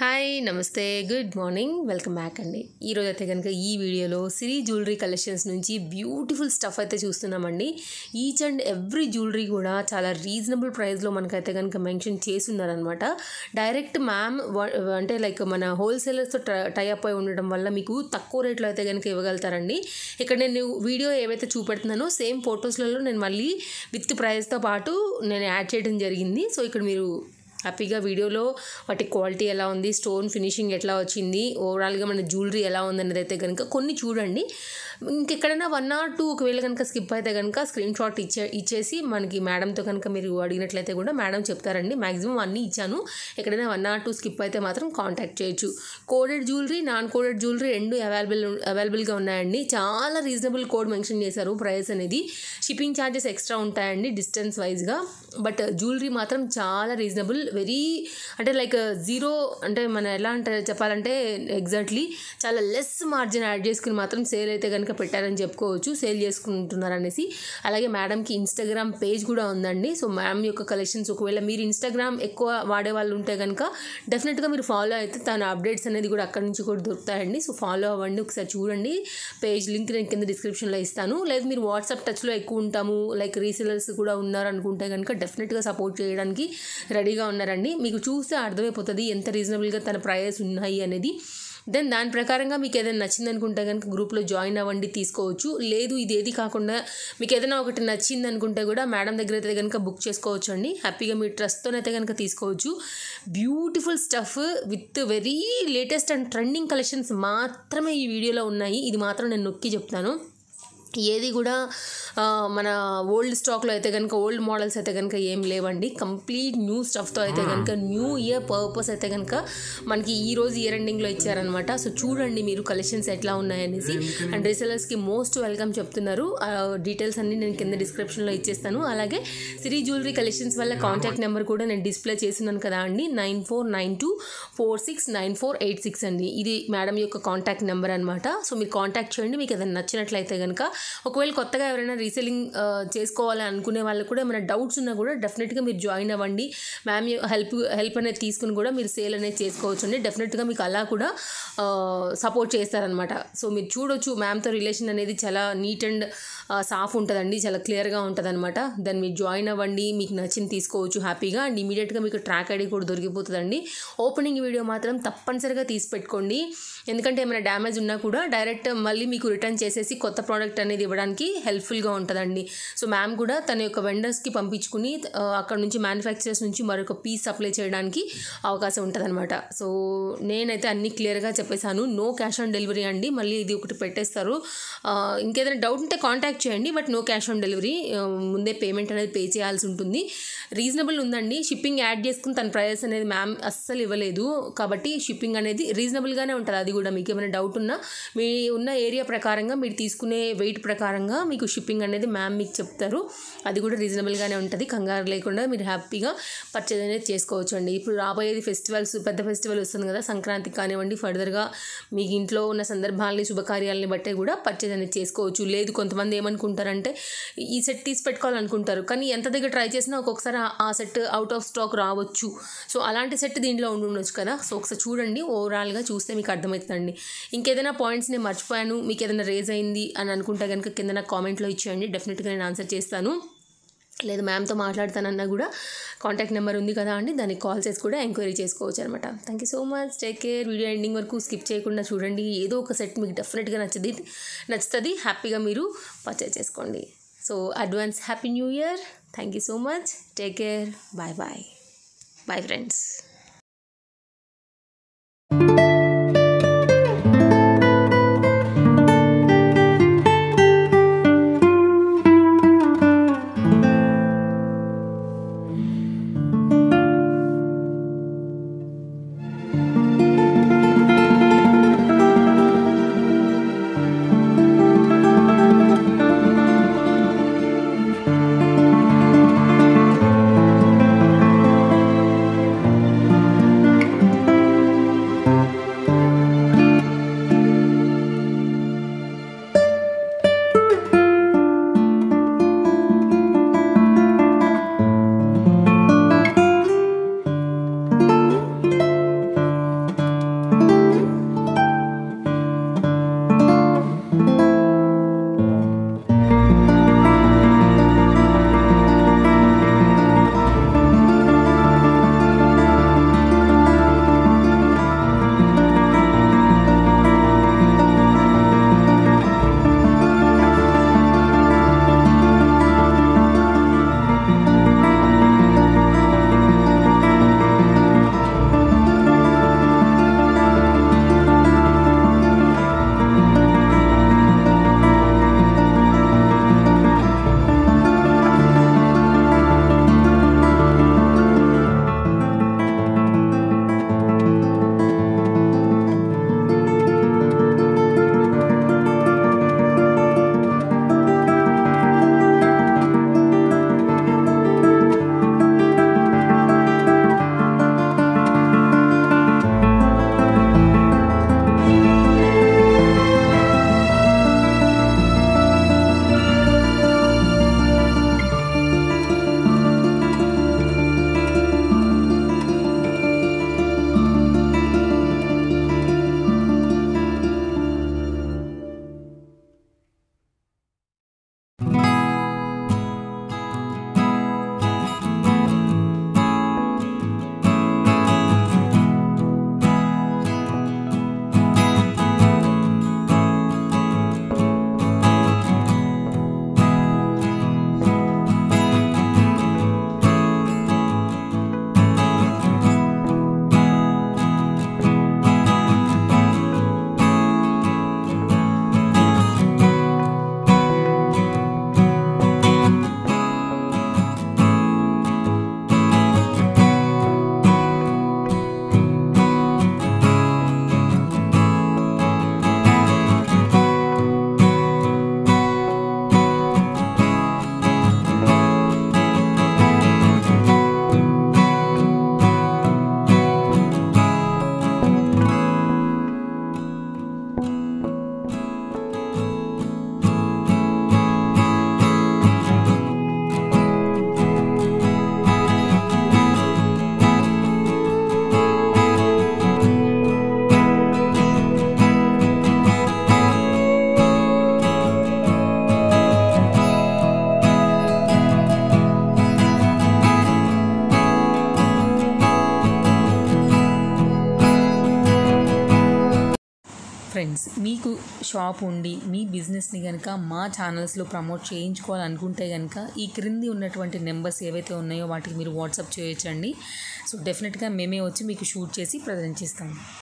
hi నమస్తే good morning welcome back అండి ఈరోజు అయితే కనుక ఈ వీడియోలో సిరి జ్యువెలరీ కలెక్షన్స్ నుంచి బ్యూటిఫుల్ స్టఫ్ అయితే చూస్తున్నామండి ఈచ్ అండ్ ఎవ్రీ జ్యువెలరీ కూడా చాలా రీజనబుల్ ప్రైస్లో మనకైతే కనుక మెన్షన్ చేస్తున్నారనమాట డైరెక్ట్ మ్యామ్ అంటే లైక్ మన హోల్సేలర్స్తో టైఅప్ అయి ఉండడం వల్ల మీకు తక్కువ రేట్లో అయితే కనుక ఇవ్వగలుగుతారండి ఇక్కడ నేను వీడియో ఏవైతే చూపెడుతున్నానో సేమ్ ఫొటోస్లలో నేను మళ్ళీ విత్ ప్రైస్తో పాటు నేను యాడ్ చేయడం జరిగింది సో ఇక్కడ మీరు హ్యాపీగా వీడియోలో వాటి క్వాలిటీ ఎలా ఉంది స్టోన్ ఫినిషింగ్ ఎట్లా వచ్చింది ఓవరాల్గా మన జ్యువెలరీ ఎలా ఉందన్నది అయితే కనుక కొన్ని చూడండి ఇంకెక్కడైనా వన్ ఆర్ టూ ఒకవేళ కనుక స్కిప్ అయితే కనుక స్క్రీన్ షాట్ ఇచ్చే ఇచ్చేసి మనకి మేడంతో కనుక మీరు అడిగినట్లయితే కూడా మేడం చెప్తారండి మ్యాక్సిమం అన్నీ ఇచ్చాను ఎక్కడైనా వన్ ఆర్ టూ స్కిప్ అయితే మాత్రం కాంటాక్ట్ చేయొచ్చు coded jewellery non coded jewellery రెండు అవైలబుల్ అవైలబుల్గా ఉన్నాయండి చాలా రీజనబుల్ కోడ్ మెన్షన్ చేశారు ప్రైస్ అనేది షిప్పింగ్ ఛార్జెస్ ఎక్స్ట్రా ఉంటాయండి డిస్టెన్స్ వైజ్గా బట్ జ్యువెలరీ మాత్రం చాలా రీజనబుల్ వెరీ అంటే లైక్ జీరో అంటే మన ఎలా అంటే చెప్పాలంటే ఎగ్జాక్ట్లీ చాలా లెస్ మార్జిన్ యాడ్ చేసుకుని మాత్రం సేల్ అయితే కనుక పెట్టారని చెప్పుకోవచ్చు సేల్ చేసుకుంటున్నారు అనేసి అలాగే మేడంకి ఇన్స్టాగ్రామ్ పేజ్ కూడా ఉందండి సో మ్యామ్ యొక్క కలెక్షన్స్ ఒకవేళ మీరు ఇన్స్టాగ్రామ్ ఎక్కువ వాడే వాళ్ళు ఉంటే కనుక డెఫినెట్గా మీరు ఫాలో అయితే తన అప్డేట్స్ అనేది కూడా అక్కడ నుంచి కూడా దొరుకుతాయండి సో ఫాలో అవ్వండి ఒకసారి చూడండి పేజ్ లింక్ నేను కింద డిస్క్రిప్షన్లో ఇస్తాను లేదు మీరు వాట్సాప్ టచ్లో ఎక్కువ ఉంటాము లైక్ రీసెలర్స్ కూడా ఉన్నారు అనుకుంటే కనుక డెఫినెట్గా సపోర్ట్ చేయడానికి రెడీగా ఉన్నారండి మీకు చూస్తే అర్థమైపోతుంది ఎంత రీజనబుల్గా తన ప్రైస్ ఉన్నాయి అనేది దెన్ దాని ప్రకారంగా మీకు ఏదైనా నచ్చింది అనుకుంటే కనుక గ్రూప్లో జాయిన్ అవ్వండి తీసుకోవచ్చు లేదు ఇది ఏది కాకుండా మీకు ఏదైనా ఒకటి నచ్చింది అనుకుంటే కూడా మేడం దగ్గర అయితే కనుక బుక్ చేసుకోవచ్చు అండి హ్యాపీగా మీ ట్రస్ట్తోనైతే కనుక తీసుకోవచ్చు beautiful stuff with very latest and trending collections మాత్రమే ఈ వీడియోలో ఉన్నాయి ఇది మాత్రం నేను నొక్కి చెప్తాను ఏది కూడా మన ఓల్డ్ స్టాక్లో అయితే కనుక ఓల్డ్ మోడల్స్ అయితే కనుక ఏం లేవండి కంప్లీట్ న్యూ స్టఫ్తో అయితే కనుక న్యూ ఇయర్ పర్పస్ అయితే కనుక మనకి ఈ రోజు ఇయర్ ఎండింగ్లో ఇచ్చారనమాట సో చూడండి మీరు కలెక్షన్స్ ఎట్లా ఉన్నాయనేసి అండ్ రీసెలర్స్కి మోస్ట్ వెల్కమ్ చెప్తున్నారు డీటెయిల్స్ అన్ని నేను కింద డిస్క్రిప్షన్లో ఇచ్చేస్తాను అలాగే సిరి జ్యువెలరీ కలెక్షన్స్ వల్ల కాంటాక్ట్ నెంబర్ కూడా నేను డిస్ప్లే చేస్తున్నాను కదా అండి nine four nine two four six nine four eight six అండి ఇది మేడం యొక్క కాంటాక్ట్ నెంబర్ అనమాట సో మీరు కాంటాక్ట్ చేయండి మీకు ఏదైనా నచ్చినట్లయితే కనుక ఒకవేళ కొత్తగా ఎవరైనా రీసెలింగ్ చేసుకోవాలని అనుకునే వాళ్ళకి కూడా ఏమైనా డౌట్స్ ఉన్నా కూడా డెఫినెట్గా మీరు జాయిన్ అవ్వండి మ్యామ్ హెల్ప్ హెల్ప్ అనేది తీసుకుని కూడా మీరు సేల్ అనేది చేసుకోవచ్చు అండి డెఫినెట్గా మీకు అలా కూడా సపోర్ట్ చేస్తారనమాట సో మీరు చూడొచ్చు మ్యామ్తో రిలేషన్ అనేది చాలా నీట్ అండ్ సాఫ్ ఉంటుందండి చాలా క్లియర్గా ఉంటుంది అనమాట దాన్ని మీరు జాయిన్ అవ్వండి మీకు నచ్చింది తీసుకోవచ్చు హ్యాపీగా అండ్ ఇమీడియట్గా మీకు ట్రాక్ ఐడి కూడా దొరికిపోతుందండి ఓపెనింగ్ వీడియో మాత్రం తప్పనిసరిగా తీసి పెట్టుకోండి ఎందుకంటే ఏమైనా డ్యామేజ్ ఉన్నా కూడా డైరెక్ట్ మళ్ళీ మీకు రిటర్న్ చేసేసి కొత్త ప్రోడక్ట్ అనేది ఇవ్వడానికి హెల్ప్ఫుల్గా ఉంటుందండి సో మ్యామ్ కూడా తన యొక్క వెండర్స్కి పంపించుకుని అక్కడ నుంచి మ్యానుఫ్యాక్చరర్స్ నుంచి మరొక పీస్ సప్లై చేయడానికి అవకాశం ఉంటుందన్నమాట సో నేనైతే అన్ని క్లియర్గా చెప్పేశాను నో క్యాష్ ఆన్ డెలివరీ అండి మళ్ళీ ఇది ఒకటి పెట్టేస్తారు ఇంకేదైనా డౌట్ ఉంటే కాంటాక్ట్ చేయండి but no cash on delivery ముందే పేమెంట్ అనేది పే చేయాల్సి ఉంటుంది రీజనబుల్ ఉందండి షిప్పింగ్ యాడ్ చేసుకుని తన ప్రైస్ అనేది మ్యామ్ అస్సలు ఇవ్వలేదు కాబట్టి షిప్పింగ్ అనేది రీజనబుల్గానే ఉంటుంది అది కూడా మీకు ఏమైనా డౌట్ ఉన్నా మీ ఉన్న ఏరియా ప్రకారంగా మీరు తీసుకునే వెయిట్ ప్రకారంగా మీకు షిప్పింగ్ అనేది మ్యామ్ మీకు చెప్తారు అది కూడా రీజనబుల్గానే ఉంటుంది కంగారు లేకుండా మీరు హ్యాపీగా పర్చేజ్ అనేది చేసుకోవచ్చు అండి ఇప్పుడు రాబోయేది ఫెస్టివల్స్ పెద్ద ఫెస్టివల్ వస్తుంది కదా సంక్రాంతికి కానివ్వండి ఫర్దర్గా మీకు ఇంట్లో ఉన్న సందర్భాలని శుభకార్యాలని బట్టే కూడా పర్చేజ్ అనేది చేసుకోవచ్చు లేదు కొంతమంది ఏమనుకుంటారంటే ఈ సెట్ తీసి పెట్టుకోవాలనుకుంటారు కానీ ఎంత దగ్గర ట్రై చేసినా ఒక్కొక్కసారి ఆ సెట్ అవుట్ ఆఫ్ స్టాక్ రావచ్చు సో అలాంటి సెట్ దీంట్లో ఉండి ఉండొచ్చు కదా సో ఒకసారి చూడండి ఓవరాల్గా చూస్తే మీకు అర్థమవుతుందండి ఇంకేదైనా పాయింట్స్ నేను మర్చిపోయాను మీకు ఏదైనా రేజ్ అయింది అని అనుకుంటే కనుక కింద నాకు కామెంట్లో ఇచ్చేయండి డెఫినెట్గా నేను ఆన్సర్ చేస్తాను లేదు మ్యామ్తో మాట్లాడతానన్నా కూడా కాంటాక్ట్ నెంబర్ ఉంది కదా అండి దానికి కాల్ చేసి కూడా ఎంక్వైరీ చేసుకోవచ్చు అనమాట thank you so much take care video ending వరకు స్కిప్ చేయకుండా చూడండి ఏదో ఒక సెట్ మీకు డెఫినెట్గా నచ్చుది నచ్చుతుంది హ్యాపీగా మీరు పర్చేజ్ చేసుకోండి so advance happy new year thank you so much take care bye bye bye friends friends మీకు షాప్ ఉండి మీ బిజినెస్ని కనుక మా ఛానల్స్లో ప్రమోట్ చేయించుకోవాలనుకుంటే కనుక ఈ క్రింది ఉన్నటువంటి నెంబర్స్ ఏవైతే ఉన్నాయో వాటికి మీరు వాట్సాప్ చేయొచ్చండి సో డెఫినెట్గా మేమే వచ్చి మీకు షూట్ చేసి ప్రజెంట్ చేస్తాం